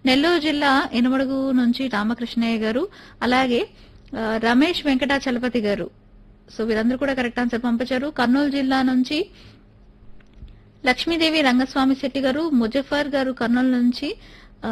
నెల్లూరు జిల్లా ఇనుమడుగు నుంచి రామకృష్ణయ్య గారు అలాగే ఆ, రమేష్ వెంకటాచలపతి గారు సో వీరందరూ కూడా కరెక్ట్ ఆన్సర్ పంపించారు కర్నూలు జిల్లా నుంచి లక్ష్మీదేవి రంగస్వామి శెట్టి గారు ముజఫర్ గారు కర్నూలు నుంచి ఆ,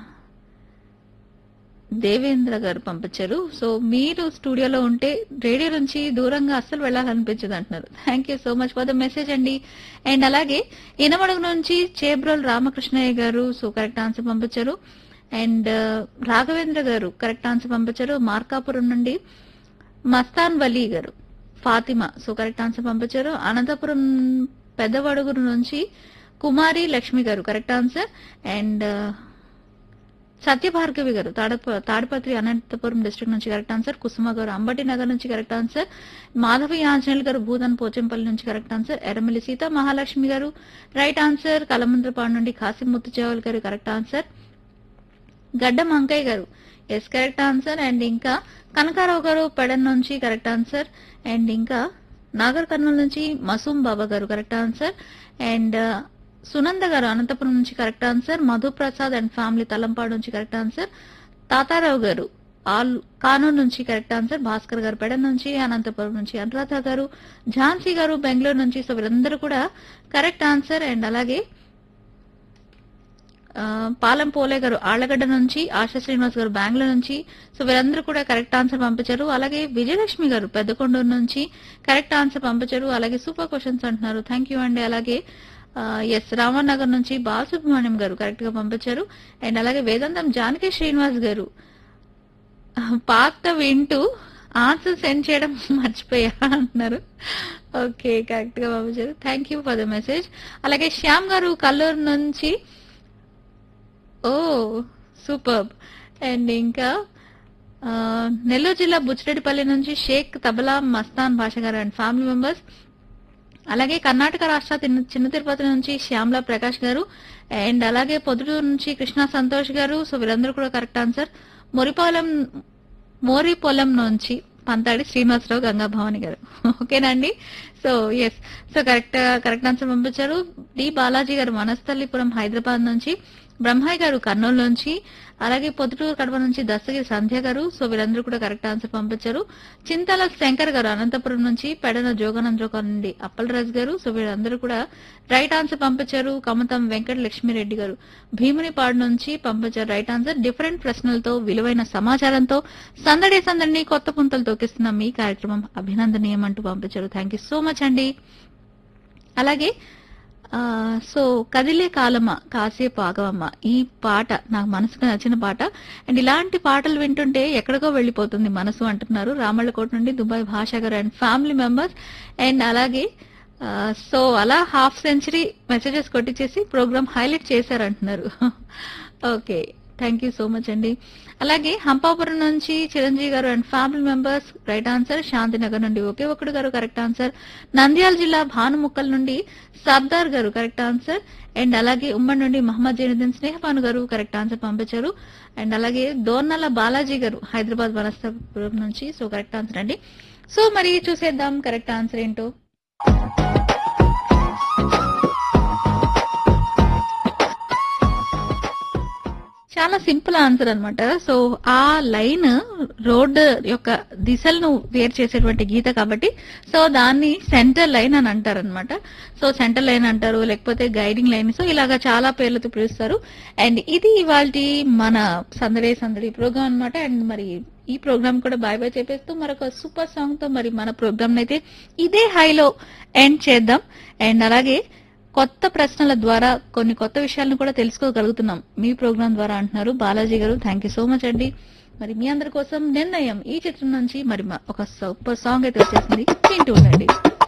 దేవేంద్ర గారు పంపించారు సో మీరు స్టూడియోలో ఉంటే రేడియో నుంచి దూరంగా అస్సలు వెళ్ళాలనిపించదు అంటున్నారు thank you so much for the message అండి అండ్ అలాగే ఇనమడుగు నుంచి Chebrol Ramakrishnaiah garu so correct answer పంపించారు and Raghavendra garu correct answer పంపించారు మార్కాపురం నుండి మస్తాన్ వలీ గారు ఫాతిమా సో కరెక్ట్ ఆన్సర్ పంపించారు అనంతపురం పెద్దవడుగురు నుంచి కుమారి లక్ష్మి గారు correct answer and Satyabhargavi garu తాడప తాడిపత్రి అనంతపురం డిస్ట్రిక్ట్ నుంచి కరెక్ట్ ఆన్సర్ కుసుమ గారు అంబటి నగర్ నుంచి కరెక్ట్ ఆన్సర్ మాధవి ఆంజనేయులు గారు భూదన్ పోచంపల్లి నుంచి correct answer Erramilli Sita Mahalakshmi garu right answer కలమంద్రపాడు నుండి కాసిం ముత్తుచేవల్ గారు కరెక్ట్ ఆన్సర్ గడ్డం అంకయ్య గారు ఎస్ కరెక్ట్ ఆన్సర్ అండ్ ఇంకా కనకారావు గారు పెడన్ నుంచి కరెక్ట్ ఆన్సర్ అండ్ ఇంకా నాగర్ కర్నూలు నుంచి మసూమ్ బాబా గారు correct answer and Sunanda garu Anantapuram నుంచి correct answer Madhu Prasad and family Talampadu నుంచి కరెక్ట్ ఆన్సర్ తాతారావు గారు ఆల్ కానూరు నుంచి కరెక్ట్ ఆన్సర్ భాస్కర్ గారు పెడ నుంచి అనంతపురం నుంచి అనురాధ గారు ఝాన్సీ గారు బెంగళూరు నుంచి సో వీరందరూ కూడా కరెక్ట్ ఆన్సర్ అండ్ అలాగే ఆ, పాలెం పోలే గారు ఆళ్లగడ్డ నుంచి ఆశా శ్రీనివాస్ గారు బెంగళూరు నుంచి సో వీరందరూ కూడా కరెక్ట్ ఆన్సర్ పంపించారు అలాగే విజయలక్ష్మి గారు పెద్దకొండూరు నుంచి కరెక్ట్ ఆన్సర్ పంపించారు అలాగే సూపర్ క్వశ్చన్స్ అంటున్నారు థ్యాంక్ యూ అండి అలాగే ఎస్ రామనగర్ నుంచి బాలసుబ్రహ్మణ్యం గారు కరెక్ట్ గా పంపించారు అండ్ అలాగే వేదాంతం జానకి శ్రీనివాస్ గారు పాత వింటూ ఆన్సర్ సెండ్ చేయడం మర్చిపోయా అంటున్నారు ఓకే కరెక్ట్ గా పంపించారు thank you for the message అలాగే శ్యామ్ గారు కల్లూరు నుంచి ఓ సూపర్ అండ్ ఇంకా ఆ, నెల్లూరు జిల్లా బుచ్చిరెడ్డిపల్లి నుంచి షేక్ తబలా మస్తాన్ భాష గారు అండ్ ఫ్యామిలీ మెంబర్స్ అలాగే కర్ణాటక రాష్ట్ర తిన్న- చిన్న తిరుపతి నుంచి శ్యామ్లా ప్రకాష్ గారు అండ్ అలాగే పొద్దుటూరు నుంచి కృష్ణ సంతోష్ గారు సో వీరందరూ కూడా కరెక్ట్ ఆన్సర్ మొరిపాలెం మోరిపొలం నుంచి పంతాడి శ్రీనివాసరావు గంగా భవాని గారు ఓకేనండి so yes so correct correct answer పంపించారు డి బాలాజీ గారు వనస్థలిపురం హైదరాబాద్ నుంచి బ్రహ్మయ్య గారు కర్నూలు నుంచి అలాగే పొద్దుటూరు కడప నుంచి దస్తగిరి సంధ్య గారు సో వీరందరూ కూడా కరెక్ట్ ఆన్సర్ పంపించారు చింతల శంకర్ గారు అనంతపురం నుంచి పెడన జోగానంద్రోక నుండి అప్పలరాజు గారు సో వీరందరూ కూడా రైట్ ఆన్సర్ పంపించారు కమతం వెంకట లక్ష్మిరెడ్డి గారు భీమునిపాడు నుంచి పంపించారు రైట్ ఆన్సర్ డిఫరెంట్ ప్రశ్నలతో విలువైన సమాచారంతో సందడి సందడిని కొత్త పుంతలు తొక్కిస్తున్న మీ కార్యక్రమం అభినందనీయం అంటూ పంపించారు థ్యాంక్ యూ సో మచ్ అండి అలాగే ఆ, సో కదిలే కాలమా కాసేపు ఆగవమ్మ ఈ పాట నాకు మనసుకు నచ్చిన పాట అండ్ ఇలాంటి పాటలు వింటుంటే ఎక్కడికో వెళ్ళిపోతుంది మనసు అంటున్నారు రామళ్ళకోట నుండి దుబాయ్ భాషా గారు అండ్ ఫ్యామిలీ మెంబర్స్ అండ్ అలాగే ఆ, సో అలా హాఫ్ సెంచరీ మెసేజెస్ కొట్టించేసి ప్రోగ్రామ్ హైలైట్ చేశారంటున్నారు okay thank you so much అండి అలాగే హంపాపురం నుంచి Chiranjeevi garu and family members right answer Shantinagar నుండి ఒకే ఒక్కడు గారు కరెక్ట్ ఆన్సర్ నంద్యాల జిల్లా భానుముక్కల్ నుండి సర్దార్ గారు కరెక్ట్ ఆన్సర్ అండ్ అలాగే ఉమ్మడి నుండి మహమ్మద్ జైనుద్దీన్ స్నేహపాను గారు కరెక్ట్ ఆన్సర్ పంపించారు అండ్ అలాగే దోర్నల బాలాజీ గారు హైదరాబాద్ వనస్థపురం నుంచి సో కరెక్ట్ ఆన్సర్ అండి సో మరి చూసేద్దాం కరెక్ట్ ఆన్సర్ ఏంటో చాలా సింపుల్ ఆన్సర్ అన్నమాట సో ఆ లైన్ రోడ్ యొక్క దిశలను వేరు చేసేటువంటి గీత కాబట్టి సో దాన్ని సెంటర్ లైన్ అని అంటారు అనమాట సో సెంటర్ లైన్ అంటారు లేకపోతే గైడింగ్ లైన్ సో ఇలాగా చాలా పేర్లతో పిలుస్తారు అండ్ ఇది ఇవాళ మన సందడి సందడి ప్రోగ్రామ్ అన్నమాట అండ్ మరి ఈ ప్రోగ్రామ్ కూడా బాయ్ బాయ్ చెప్పేస్తూ మరొక సూపర్ సాంగ్ తో మరి మన ప్రోగ్రామ్ అయితే ఇదే హైలో ఎండ్ చేద్దాం అండ్ అలాగే కొత్త ప్రశ్నల ద్వారా కొన్ని కొత్త విషయాలను కూడా తెలుసుకోగలుగుతున్నాం మీ ప్రోగ్రాం ద్వారా అంటున్నారు బాలాజీ గారు థ్యాంక్ యూ సో మచ్ అండి మరి మీ అందరి కోసం నిర్ణయం ఈ చిత్రం నుంచి మరి మ- ఒక సూపర్ సాంగ్ అయితే వచ్చేసింది వింటూ ఉండండి